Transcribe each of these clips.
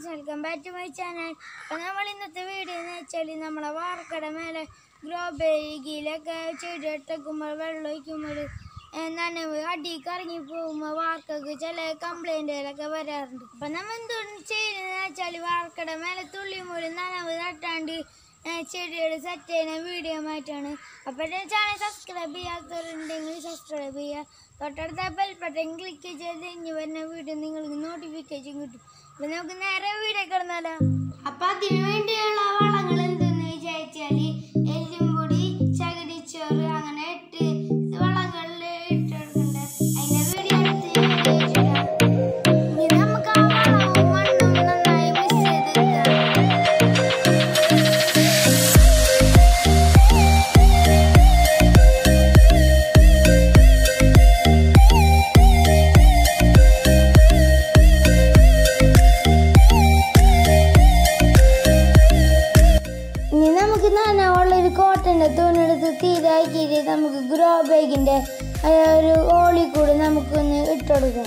Friends welcome back to my channel അപ്പോൾ നമ്മൾ ഇന്നത്തെ വീഡിയോ എന്ന് വെച്ചാൽ നമ്മളെ വാർക്കട മേലെ ഗ്രോ ബേഗിലൊക്കെ ചെടി ഇട്ടേക്കുമ്പോൾ വെള്ളം ഒഴിക്കുമ്പോൾ നനവ് അടിക്ക് ഇറങ്ങി പോകുമ്പോൾ വാർക്കൊക്കെ ചില കംപ്ലൈൻറ്റുകളൊക്കെ വരാറുണ്ട് അപ്പം നമ്മൾ എന്തുകൊണ്ട് ചെയ്യുന്നതെന്ന് വെച്ചാൽ വാർക്കട മേലെ തുള്ളി മൂലം നനവ് തട്ടാണ്ട് ചെടികൾ സെറ്റ് ചെയ്യുന്ന വീഡിയോ ആയിട്ടാണ് അപ്പോൾ എൻ്റെ ചാനൽ സബ്സ്ക്രൈബ് ചെയ്യാത്തവരുണ്ടെങ്കിൽ സബ്സ്ക്രൈബ് ചെയ്യുക തൊട്ടടുത്ത ബെൽ ബട്ടൺ ക്ലിക്ക് ചെയ്ത് ഇനി വരുന്ന വീഡിയോ നിങ്ങൾക്ക് നോട്ടിഫിക്കേഷൻ കിട്ടും അപ്പോൾ നമുക്ക് നേരെ വീഡിയോ കിടന്നാലോ അപ്പം അതിനു വേണ്ടിയുള്ള വളങ്ങൾ എന്തെന്ന് വിചാരിച്ചാൽ എല്ലും പൊടി ചകിരിച്ചോറ് അങ്ങനെ എട്ട് വളങ്ങളിൽ ഇട്ടെടുക്കണ്ട അതിൻ്റെ വീഡിയോ അടുത്ത് ഞാൻ ഇടാം. ഇനി നമുക്ക് ആ വളവും മണ്ണും നന്നായി മിക്സ് ചെയ്തെടുക്കാം ഇനി നമുക്ക് നനവുള്ള ഒരു കോട്ടൻ്റെ തുണിയെടുത്ത് തീരാക്കിയിട്ട് നമുക്ക് ഗ്രോ ബാഗിൻ്റെ ഒരു ഓളി കൂടി നമുക്കൊന്ന് ഇട്ടുകൊടുക്കാം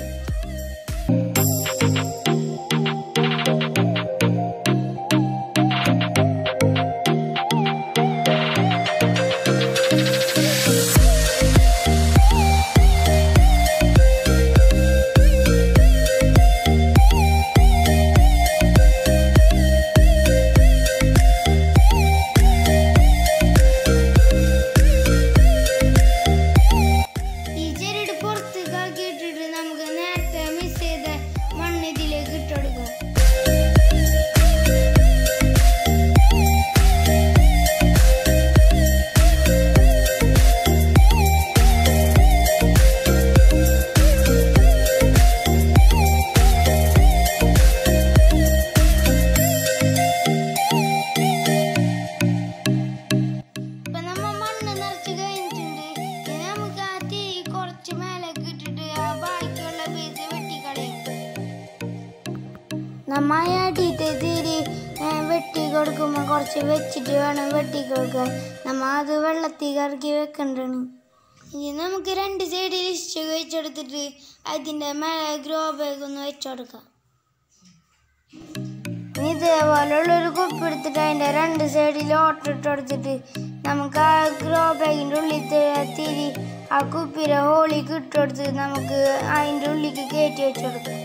ഈ ചെടിയുടെ പുറത്തേക്ക് ആക്കിയിട്ടിട്ട് നമുക്ക് നേരത്തെ മിക്സ് ചെയ്ത മണ്ണ് ഇതിലേക്ക് ഇട്ടുകൊടുക്കാം ഇപ്പൊ നമ്മ മണ്ണ് നിറച്ച് കഴിഞ്ഞിട്ടുണ്ട് ഇനി നമുക്ക് ആ തീ കുറച്ച് മേലേക്ക് ഇട്ടിട്ട് ആ ബാക്കിയുള്ള പീസ് വെട്ടിക്കളയും നമ്മ ആട്ടിയിട്ട് തീരി വെട്ടി കൊടുക്കുമ്പോൾ കുറച്ച് വെച്ചിട്ട് വേണം വെട്ടി കൊടുക്കാൻ നമ്മ അത് വെള്ളത്തിൽ കറക്കി വെക്കണ്ടാണ് ഇനി നമുക്ക് രണ്ട് സൈഡിൽ ഇഷ്ട വെച്ചെടുത്തിട്ട് അതിൻ്റെ മേലെ ഗ്രോ ബാഗ് ഒന്ന് വെച്ചുകൊടുക്കാം ഇനി ഇതേപോലുള്ളൊരു കുപ്പി എടുത്തിട്ട് അതിൻ്റെ രണ്ട് സൈഡിൽ ഓട്ടിട്ട് കൊടുത്തിട്ട് നമുക്ക് ആ ഗ്രോ ബാഗിൻ്റെ ഉള്ളിൽ തിരി ആ കുപ്പിയുടെ ഹോളിക്ക് ഇട്ട് കൊടുത്ത് നമുക്ക് അതിൻ്റെ ഉള്ളിലേക്ക് കയറ്റി വെച്ച് കൊടുക്കാം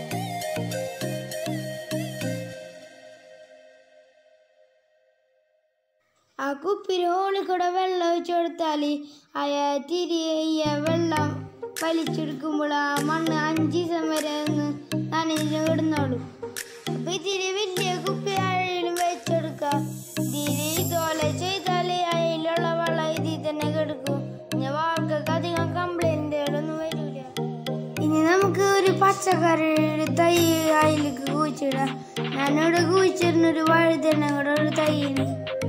ആ കുപ്പിയുടെ ഹോളിൽ കൂടെ വെള്ളം ഒഴിച്ചു കൊടുത്താൽ അയ തിരി ഈ വെള്ളം വലിച്ചെടുക്കുമ്പോൾ ആ മണ്ണ് അഞ്ച് ദിവസം വരെ ഒന്ന് നനഞ്ഞ് കിടന്നോളൂ അപ്പൊ ഇതില് വലിയ കുപ്പി ആഴയിലും വെച്ചെടുക്കുക ഇതില് ഇതുപോലെ ചെയ്താല് അതിലുള്ള വെള്ളം ഇതിൽ തന്നെ കിടക്കും ഇനി വാർക്കൊക്കെ അധികം കംപ്ലൈന്റുകളൊന്നും വരില്ല ഇനി നമുക്ക് ഒരു പച്ചക്കറിയുടെ തൈ അതിലേക്ക് കുഴിച്ചിടാം ഞാനിവിടെ കുഴിച്ചിരുന്ന ഒരു വഴുതനങ്ങളുടെ ഒരു തൈയാണ്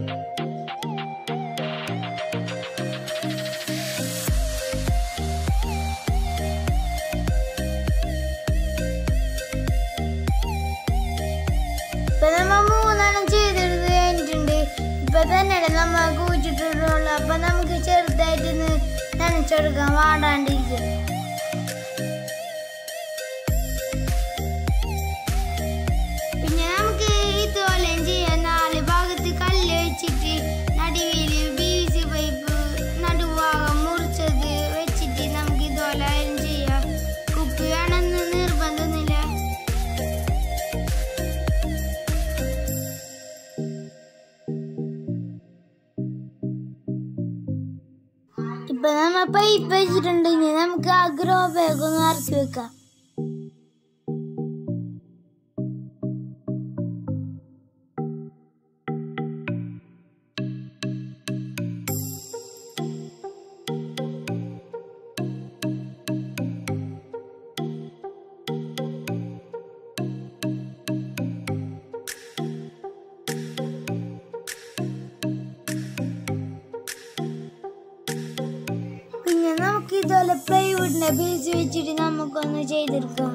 ഇപ്പൊ നമ്മ മൂന്നെണ്ണം ചെയ്തെടുത്ത് കഴിഞ്ഞിട്ടുണ്ട് ഇപ്പൊ തന്നെ നമ്മ കുഴിച്ചിട്ടുള്ളൂ അപ്പൊ നമുക്ക് ചെറുതായിട്ട് നനച്ചെടുക്കാം വാടാണ്ടിരിക്കും പിന്നെ നമുക്ക് ഇതുപോലെ ചെയ്യാം നാല് ഭാഗത്ത് കല്ല് വെച്ചിട്ട് നടുവില് ബി സി പൈപ്പ് നടുഭാഗം മുറിച്ചത് വെച്ചിട്ട് നമുക്ക് ഇതുപോലെ ആയാലും ചെയ്യാം കുപ്പി വേണമെന്ന് നിർബന്ധമൊന്നുമില്ല ഇപ്പൊ നമ്മ പൈപ്പ് വെച്ചിട്ടുണ്ടെങ്കിൽ നമുക്ക് ആ ഗ്രോ ബാഗ് ഒന്ന് ഇറക്കി വെക്കാം പിന്നെ നമുക്ക് ഇതുപോലെ പ്ലൈവുഡിന്റെ ബേസ് വെച്ചിട്ട് നമുക്കൊന്ന് ചെയ്തെടുക്കാം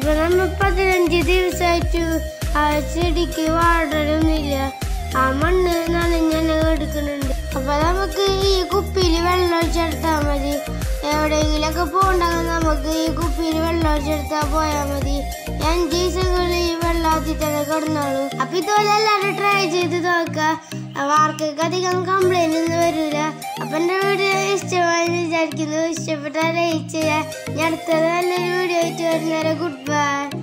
അപ്പൊ നമ്മ പതിനഞ്ച് ദിവസമായിട്ട് ആ ചെടിക്ക് വാടലൊന്നുമില്ല ആ മണ്ണ് നനഞ്ഞെന്നെ എടുക്കുന്നുണ്ട് അപ്പൊ നമുക്ക് ഈ കുപ്പിയിൽ വെള്ളം ഒഴിച്ചെടുത്താൽ മതി എവിടെയെങ്കിലൊക്കെ പോകണ്ടെങ്കിൽ നമുക്ക് ഈ കുപ്പിയിൽ വെള്ളം ഒഴിച്ചെടുത്താൽ പോയാൽ മതി ഈ അഞ്ച് ദിവസങ്ങളിൽ ഈ വെള്ളത്തിൽ തന്നെ കിടന്നോളൂ അപ്പൊ ഇതുപോലെ എല്ലാവരും ട്രൈ ചെയ്ത് നോക്കുക ആർക്കൊക്കെ അധികം കംപ്ലൈന്റ് ഒന്നും വരില്ല അപ്പൊ എന്റെ വീഡിയോ ഇഷ്ടമായി വിചാരിക്കുന്നു ഇഷ്ടപ്പെട്ടാൽ ലൈക്ക് ചെയ്യുക ഞാൻ അടുത്തത് നല്ലൊരു വീഡിയോ ആയിട്ട് വരുന്നേരം ഗുഡ് ബൈ